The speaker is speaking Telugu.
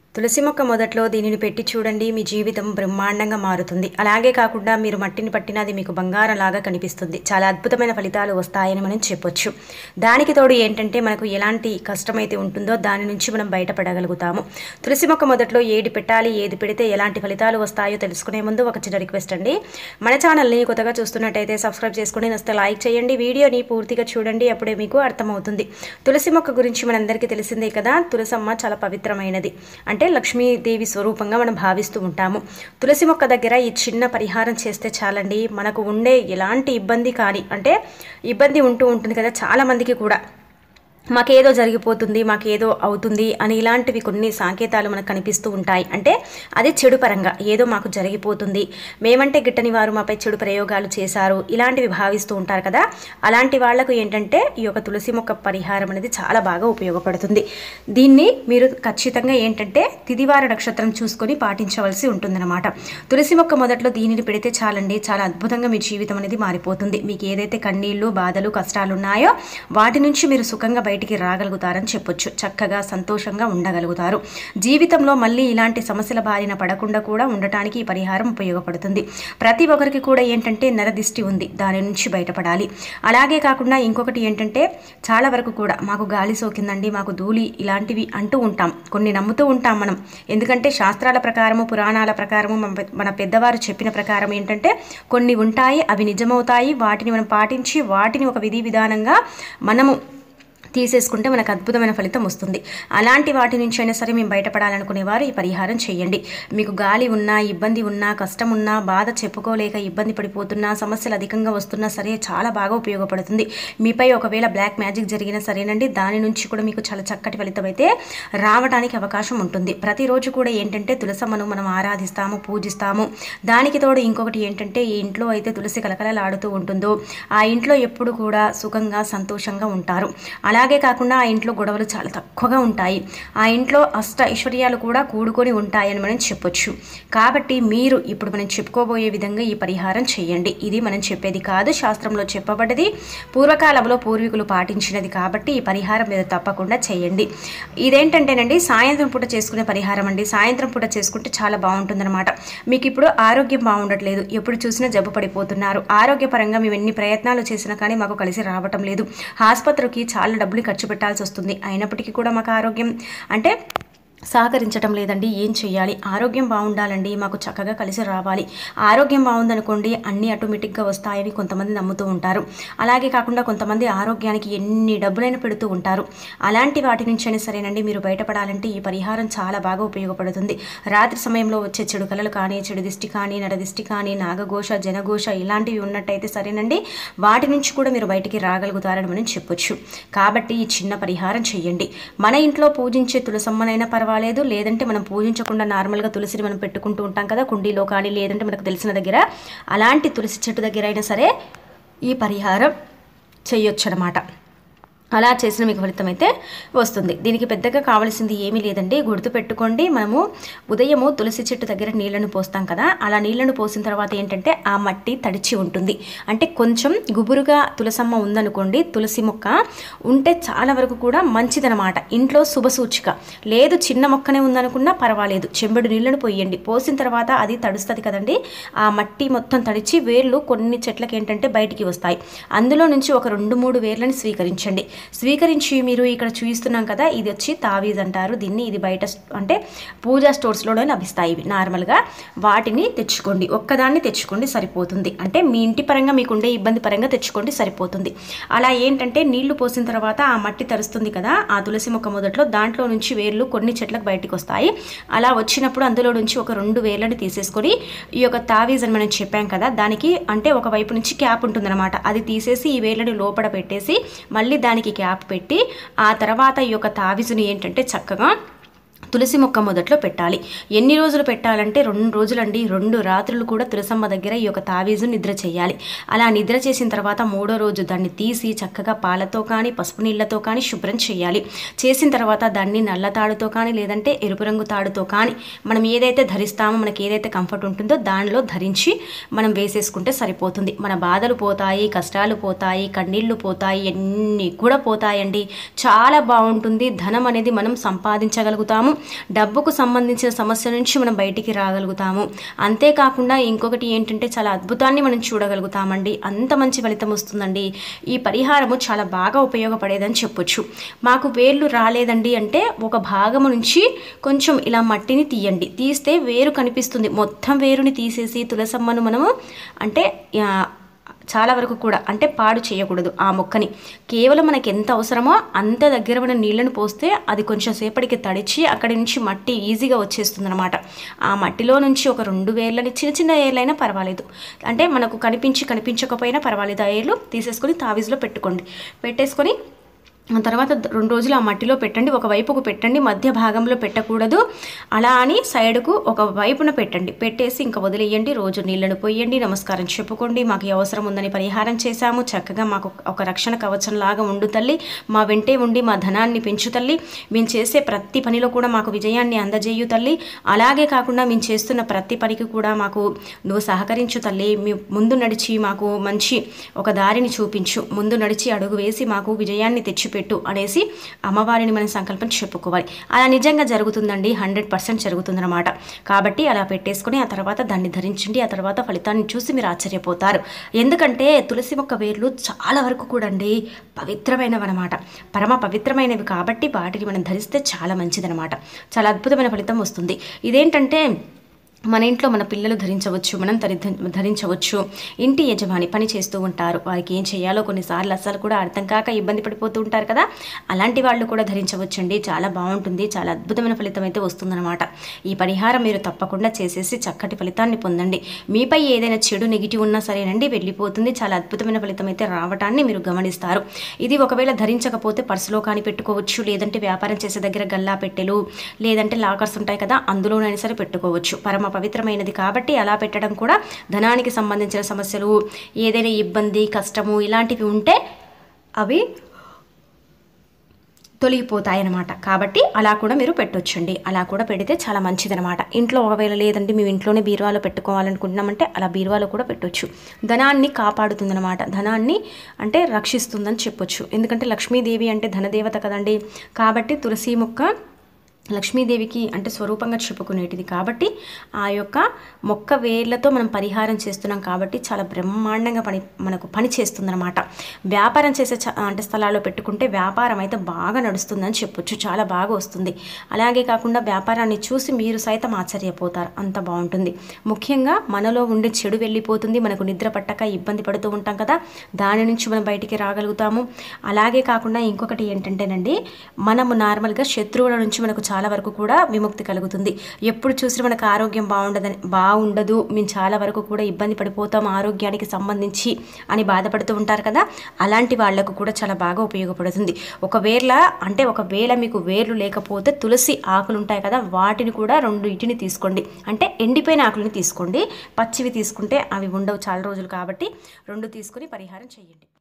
తులసి మొక్క మొదట్లో దీనిని పెట్టి చూడండి మీ జీవితం బ్రహ్మాండంగా మారుతుంది అలాగే కాకుండా మీరు మట్టిని పట్టినది మీకు బంగారంలాగా కనిపిస్తుంది చాలా అద్భుతమైన ఫలితాలు వస్తాయని మనం చెప్పొచ్చు దానికి తోడు ఏంటంటే మనకు ఎలాంటి కష్టమైతే ఉంటుందో దాని నుంచి మనం బయటపడగలుగుతాము తులసి మొక్క మొదట్లో ఏది పెట్టాలి ఏది పెడితే ఎలాంటి ఫలితాలు వస్తాయో తెలుసుకునే ముందు ఒక చిన్న రిక్వెస్ట్ అండి మన ఛానల్ని కొత్తగా చూస్తున్నట్టయితే సబ్స్క్రైబ్ చేసుకుని నస్తే లైక్ చేయండి వీడియోని పూర్తిగా చూడండి అప్పుడే మీకు అర్థమవుతుంది తులసి మొక్క గురించి మనందరికీ తెలిసిందే కదా తులసమ్మ చాలా పవిత్రమైనది అంటే లక్ష్మీదేవి స్వరూపంగా మనం భావిస్తూ ఉంటాము తులసి మొక్క దగ్గర ఈ చిన్న పరిహారం చేస్తే చాలండి మనకు ఉండే ఎలాంటి ఇబ్బంది కానీ అంటే ఇబ్బంది ఉంటూ ఉంటుంది కదా చాలా మందికి కూడా మాకేదో జరిగిపోతుంది మాకేదో అవుతుంది అని ఇలాంటివి కొన్ని సంకేతాలు మనకు కనిపిస్తూ ఉంటాయి అంటే అది చెడు పరంగా ఏదో మాకు జరిగిపోతుంది మేమంటే గిట్టని వారు మాపై చెడు ప్రయోగాలు చేశారు ఇలాంటివి భావిస్తూ ఉంటారు కదా అలాంటి వాళ్లకు ఏంటంటే ఈ యొక్క తులసి మొక్క పరిహారం అనేది చాలా బాగా ఉపయోగపడుతుంది దీన్ని మీరు ఖచ్చితంగా ఏంటంటే తిదివార నక్షత్రం చూసుకొని పాటించవలసి ఉంటుందన్నమాట తులసి మొక్క మొదట్లో దీనిని పెడితే చాలండి చాలా అద్భుతంగా మీ జీవితం అనేది మారిపోతుంది మీకు ఏదైతే కన్నీళ్లు బాధలు కష్టాలు ఉన్నాయో వాటి నుంచి మీరు సుఖంగా బయటికి రాగలుగుతారని చెప్పొచ్చు చక్కగా సంతోషంగా ఉండగలుగుతారు జీవితంలో మళ్ళీ ఇలాంటి సమస్యల బారిన పడకుండా కూడా ఉండటానికి ఈ పరిహారం ఉపయోగపడుతుంది ప్రతి ఒక్కరికి కూడా ఏంటంటే నరదిష్టి ఉంది దాని నుంచి బయటపడాలి అలాగే కాకుండా ఇంకొకటి ఏంటంటే చాలా వరకు కూడా మాకు గాలి సోకిందండి మాకు ధూళి ఇలాంటివి అంటూ ఉంటాం కొన్ని నమ్ముతూ ఉంటాం మనం ఎందుకంటే శాస్త్రాల ప్రకారము పురాణాల ప్రకారము మన పె- మన పెద్దవారు చెప్పిన ప్రకారం ఏంటంటే కొన్ని ఉంటాయి అవి నిజమవుతాయి వాటిని మనం పాటించి వాటిని ఒక విధి విధానంగా మనము తీసేసుకుంటే మనకు అద్భుతమైన ఫలితం వస్తుంది అలాంటి వాటి నుంచి అయినా సరే మేము బయటపడాలనుకునేవారు ఈ పరిహారం చేయండి మీకు గాలి ఉన్నా ఇబ్బంది ఉన్నా కష్టం ఉన్నా బాధ చెప్పుకోలేక ఇబ్బంది పడిపోతున్నా సమస్యలు అధికంగా వస్తున్నా సరే చాలా బాగా ఉపయోగపడుతుంది మీపై ఒకవేళ బ్లాక్ మ్యాజిక్ జరిగినా సరేనండి దాని నుంచి కూడా మీకు చాలా చక్కటి ఫలితం అయితే రావడానికి అవకాశం ఉంటుంది ప్రతిరోజు కూడా ఏంటంటే తులసమ్మను మనం ఆరాధిస్తాము పూజిస్తాము దానికి తోడు ఇంకొకటి ఏంటంటే ఈ ఇంట్లో అయితే తులసి కలకలలాడుతూ ఉంటుందో ఆ ఇంట్లో ఎప్పుడు కూడా సుఖంగా సంతోషంగా ఉంటారు అలాగే కాకుండా ఆ ఇంట్లో గొడవలు చాలా తక్కువగా ఉంటాయి ఆ ఇంట్లో అష్ట ఐశ్వర్యాలు కూడా కూడుకొని ఉంటాయని మనం చెప్పొచ్చు కాబట్టి మీరు ఇప్పుడు మనం చెప్పుకోబోయే విధంగా ఈ పరిహారం చేయండి ఇది మనం చెప్పేది కాదు శాస్త్రంలో చెప్పబడ్డది పూర్వకాలంలో పూర్వీకులు పాటించినది కాబట్టి ఈ పరిహారం మీరు తప్పకుండా చేయండి ఇదేంటంటేనండి సాయంత్రం పూట చేసుకునే పరిహారం అండి సాయంత్రం పూట చేసుకుంటే చాలా బాగుంటుందన్నమాట మీకు ఇప్పుడు ఆరోగ్యం బాగుండట్లేదు ఎప్పుడు చూసినా జబ్బు పడిపోతున్నారు ఆరోగ్యపరంగా మేము ఎన్ని ప్రయత్నాలు చేసినా కానీ మాకు కలిసి రావటం లేదు ఆసుపత్రికి చాలా డబ్బులు ఖర్చు పెట్టాల్సి వస్తుంది అయినప్పటికీ కూడా మాకు ఆరోగ్యం అంటే సహకరించటం లేదండి ఏం చేయాలి ఆరోగ్యం బాగుండాలండి మాకు చక్కగా కలిసి రావాలి ఆరోగ్యం బాగుందనుకోండి అన్నీ ఆటోమేటిక్గా వస్తాయని కొంతమంది నమ్ముతూ ఉంటారు అలాగే కాకుండా కొంతమంది ఆరోగ్యానికి ఎన్ని డబ్బులైనా పెడుతూ ఉంటారు అలాంటి వాటి నుంచి అయినా సరేనండి మీరు బయటపడాలంటే ఈ పరిహారం చాలా బాగా ఉపయోగపడుతుంది రాత్రి సమయంలో వచ్చే చెడు కళలు కానీ చెడు దిష్టి కానీ నడదిష్టి కానీ నాగఘోష జనఘోష ఇలాంటివి ఉన్నట్టయితే సరేనండి వాటి నుంచి కూడా మీరు బయటికి రాగలుగుతారని మనం చెప్పొచ్చు కాబట్టి ఈ చిన్న పరిహారం చేయండి మన ఇంట్లో పూజించే తులసమ్మనైనా పర్వాలేదు లేదంటే మనం పూజించకుండా నార్మల్గా తులసిని మనం పెట్టుకుంటూ ఉంటాం కదా కుండీలో కానీ లేదంటే మనకు తెలిసిన దగ్గర అలాంటి తులసి చెట్టు దగ్గర అయినా సరే ఈ పరిహారం చేయొచ్చు అనమాట అలా చేసిన మీకు ఫలితం అయితే వస్తుంది దీనికి పెద్దగా కావాల్సింది ఏమీ లేదండి గుర్తు పెట్టుకోండి మనము ఉదయము తులసి చెట్టు దగ్గర నీళ్లను పోస్తాం కదా అలా నీళ్లను పోసిన తర్వాత ఏంటంటే ఆ మట్టి తడిచి ఉంటుంది అంటే కొంచెం గుబురుగా తులసమ్మ ఉందనుకోండి తులసి మొక్క ఉంటే చాలా వరకు కూడా మంచిదనమాట ఇంట్లో శుభసూచిక లేదు చిన్న మొక్కనే ఉందనుకున్నా పర్వాలేదు చెంబెడు నీళ్లను పోయండి పోసిన తర్వాత అది తడుస్తుంది కదండి ఆ మట్టి మొత్తం తడిచి వేర్లు కొన్ని చెట్లకి ఏంటంటే బయటికి వస్తాయి అందులో నుంచి ఒక రెండు మూడు వేర్లను స్వీకరించండి స్వీకరించి మీరు ఇక్కడ చూపిస్తున్నాం కదా ఇది వచ్చి తావీజ్ అంటారు దీన్ని ఇది బయట స్- అంటే పూజా స్టోర్స్లోనే లభిస్తాయి ఇవి నార్మల్గా వాటిని తెచ్చుకోండి ఒక్కదాన్ని తెచ్చుకోండి సరిపోతుంది అంటే మీ ఇంటి పరంగా మీకు ఉండే ఇబ్బంది పరంగా తెచ్చుకోండి సరిపోతుంది అలా ఏంటంటే నీళ్లు పోసిన తర్వాత ఆ మట్టి తరుస్తుంది కదా ఆ తులసి మొక్క మొదట్లో దాంట్లో నుంచి వేర్లు కొన్ని చెట్లకు బయటికి వస్తాయి అలా వచ్చినప్పుడు అందులో నుంచి ఒక రెండు వేర్లను తీసేసుకొని ఈ యొక్క తావీజ్ అని మనం చెప్పాం కదా దానికి అంటే ఒక వైపు నుంచి క్యాప్ ఉంటుందన్నమాట అది తీసేసి ఈ వేర్లను లోపల పెట్టేసి మళ్ళీ దానికి క్యాప్ పెట్టి ఆ తర్వాత ఈ యొక్క తావీజుని ఏంటంటే చక్కగా తులసి మొక్క మొదట్లో పెట్టాలి ఎన్ని రోజులు పెట్టాలంటే రెండు రోజులండి రెండు రాత్రులు కూడా తులసమ్మ దగ్గర ఈ యొక్క తావీజు నిద్ర చేయాలి అలా నిద్ర చేసిన తర్వాత మూడో రోజు దాన్ని తీసి చక్కగా పాలతో కానీ పసుపు నీళ్ళతో కానీ శుభ్రం చేయాలి చేసిన తర్వాత దాన్ని నల్ల తాడుతో కానీ లేదంటే ఎరుపు రంగు తాడుతో కానీ మనం ఏదైతే ధరిస్తామో మనకి ఏదైతే కంఫర్ట్ ఉంటుందో దానిలో ధరించి మనం వేసేసుకుంటే సరిపోతుంది మన బాధలు పోతాయి కష్టాలు పోతాయి కన్నీళ్లు పోతాయి ఎన్ని కూడా పోతాయండి చాలా బాగుంటుంది ధనం అనేది మనం సంపాదించగలుగుతాము డబ్బుకు సంబంధించిన సమస్య నుంచి మనం బయటికి రాగలుగుతాము అంతేకాకుండా ఇంకొకటి ఏంటంటే చాలా అద్భుతాన్ని మనం చూడగలుగుతామండి అంత మంచి ఫలితం వస్తుందండి ఈ పరిహారము చాలా బాగా ఉపయోగపడేదని చెప్పొచ్చు మాకు వేర్లు రాలేదండి అంటే ఒక భాగము నుంచి కొంచెం ఇలా మట్టిని తీయండి తీస్తే వేరు కనిపిస్తుంది మొత్తం వేరుని తీసేసి తులసమ్మను మనము అంటే ఆ, చాలా వరకు కూడా అంటే పాడు చేయకూడదు ఆ మొక్కని కేవలం మనకి ఎంత అవసరమో అంత దగ్గర మనం నీళ్ళను పోస్తే అది కొంచెం సేపటికి తడిచి అక్కడి నుంచి మట్టి ఈజీగా వచ్చేస్తుంది అనమాట ఆ మట్టిలో నుంచి ఒక రెండు వేర్లని చిన్న చిన్న ఏర్లైనా పర్వాలేదు అంటే మనకు కనిపించి కనిపించకపోయినా పర్వాలేదు ఆ ఏర్లు తీసేసుకొని తావీజులో పెట్టుకోండి పెట్టేసుకొని ఆ తర్వాత ద- రెండు రోజులు ఆ మట్టిలో పెట్టండి ఒక వైపుకు పెట్టండి మధ్య భాగంలో పెట్టకూడదు అలా అని సైడ్కు ఒక వైపున పెట్టండి పెట్టేసి ఇంకా వదిలేయండి రోజు నీళ్ళను పోయండి నమస్కారం చెప్పుకోండి మాకు ఈ అవసరం ఉందని పరిహారం చేశాము చక్కగా మాకు ఒక రక్షణ కవచం లాగా ఉండు తల్లి మా వెంటే ఉండి మా ధనాన్ని పెంచు తల్లి మేము చేసే ప్రతి పనిలో కూడా మాకు విజయాన్ని అందజేయు తల్లి అలాగే కాకుండా మేము చేస్తున్న ప్రతి పనికి కూడా మాకు నువ్వు సహకరించు తల్లి మీ ముందు నడిచి మాకు మంచి ఒక దారిని చూపించు ముందు నడిచి అడుగు వేసి మాకు విజయాన్ని తెచ్చిపెట్టు అనేసి అమ్మవారిని మనం సంకల్పం చెప్పుకోవాలి అలా నిజంగా జరుగుతుందండి హండ్రెడ్ పర్సెంట్ జరుగుతుందన్నమాట కాబట్టి అలా పెట్టేసుకొని ఆ తర్వాత దాన్ని ధరించండి ఆ తర్వాత ఫలితాన్ని చూసి మీరు ఆశ్చర్యపోతారు ఎందుకంటే తులసి మొక్క వేర్లు చాలా వరకు కూడా అండి పవిత్రమైనవి అనమాట పరమ పవిత్రమైనవి కాబట్టి వాటిని మనం ధరిస్తే చాలా మంచిదనమాట చాలా అద్భుతమైన ఫలితం వస్తుంది ఇదేంటంటే మన ఇంట్లో మన పిల్లలు ధరించవచ్చు మనం ధరి ధరించవచ్చు ఇంటి యజమాని పని చేస్తూ ఉంటారు వారికి ఏం చేయాలో కొన్నిసార్లు అస్సలు కూడా అర్థం కాక ఇబ్బంది పడిపోతూ ఉంటారు కదా అలాంటి వాళ్ళు కూడా ధరించవచ్చండి చాలా బాగుంటుంది చాలా అద్భుతమైన ఫలితం అయితే వస్తుందన్నమాట ఈ పరిహారం మీరు తప్పకుండా చేసేసి చక్కటి ఫలితాన్ని పొందండి మీపై ఏదైనా చెడు నెగిటివ్ ఉన్నా సరేనండి వెళ్ళిపోతుంది చాలా అద్భుతమైన ఫలితం అయితే రావటాన్ని మీరు గమనిస్తారు ఇది ఒకవేళ ధరించకపోతే పర్సులో కానీ పెట్టుకోవచ్చు లేదంటే వ్యాపారం చేసే దగ్గర గల్లా పెట్టెలు లేదంటే లాకర్స్ ఉంటాయి కదా అందులోనైనా సరే పెట్టుకోవచ్చు పరమ పవిత్రమైనది కాబట్టి అలా పెట్టడం కూడా ధనానికి సంబంధించిన సమస్యలు ఏదైనా ఇబ్బంది కష్టము ఇలాంటివి ఉంటే అవి తొలగిపోతాయన్నమాట కాబట్టి అలా కూడా మీరు పెట్టొచ్చండి అలా కూడా పెడితే చాలా మంచిదనమాట ఇంట్లో ఒకవేళ లేదండి మేము ఇంట్లోనే బీరువాలో పెట్టుకోవాలనుకుంటున్నామంటే అలా బీరువాలో కూడా పెట్టొచ్చు ధనాన్ని కాపాడుతుందన్నమాట ధనాన్ని అంటే రక్షిస్తుందని చెప్పొచ్చు ఎందుకంటే లక్ష్మీదేవి అంటే ధనదేవత కదండి కాబట్టి తులసి మొక్క లక్ష్మీదేవికి అంటే స్వరూపంగా చెప్పుకునేటిది కాబట్టి ఆ యొక్క మొక్క వేర్లతో మనం పరిహారం చేస్తున్నాం కాబట్టి చాలా బ్రహ్మాండంగా పని మనకు పని చేస్తుందన్నమాట వ్యాపారం చేసే చ- అంటే స్థలాల్లో పెట్టుకుంటే వ్యాపారం అయితే బాగా నడుస్తుందని చెప్పొచ్చు చాలా బాగా వస్తుంది అలాగే కాకుండా వ్యాపారాన్ని చూసి మీరు సైతం ఆశ్చర్యపోతారు అంత బాగుంటుంది ముఖ్యంగా మనలో ఉండే చెడు వెళ్ళిపోతుంది మనకు నిద్ర పట్టక ఇబ్బంది పడుతూ ఉంటాం కదా దాని నుంచి మనం బయటికి రాగలుగుతాము అలాగే కాకుండా ఇంకొకటి ఏంటంటేనండి మనము నార్మల్గా శత్రువుల నుంచి మనకు చాలా వరకు కూడా విముక్తి కలుగుతుంది ఎప్పుడు చూసినా మనకు ఆరోగ్యం బాగుండదని బాగుండదు మేము చాలా వరకు కూడా ఇబ్బంది పడిపోతాం ఆరోగ్యానికి సంబంధించి అని బాధపడుతూ ఉంటారు కదా అలాంటి వాళ్లకు కూడా చాలా బాగా ఉపయోగపడుతుంది ఒకవేళ అంటే ఒకవేళ మీకు వేర్లు లేకపోతే తులసి ఆకులు ఉంటాయి కదా వాటిని కూడా రెండు ఇటిని తీసుకోండి అంటే ఎండిపోయిన ఆకులని తీసుకోండి పచ్చివి తీసుకుంటే అవి ఉండవు చాలా రోజులు కాబట్టి రెండు తీసుకొని పరిహారం చేయండి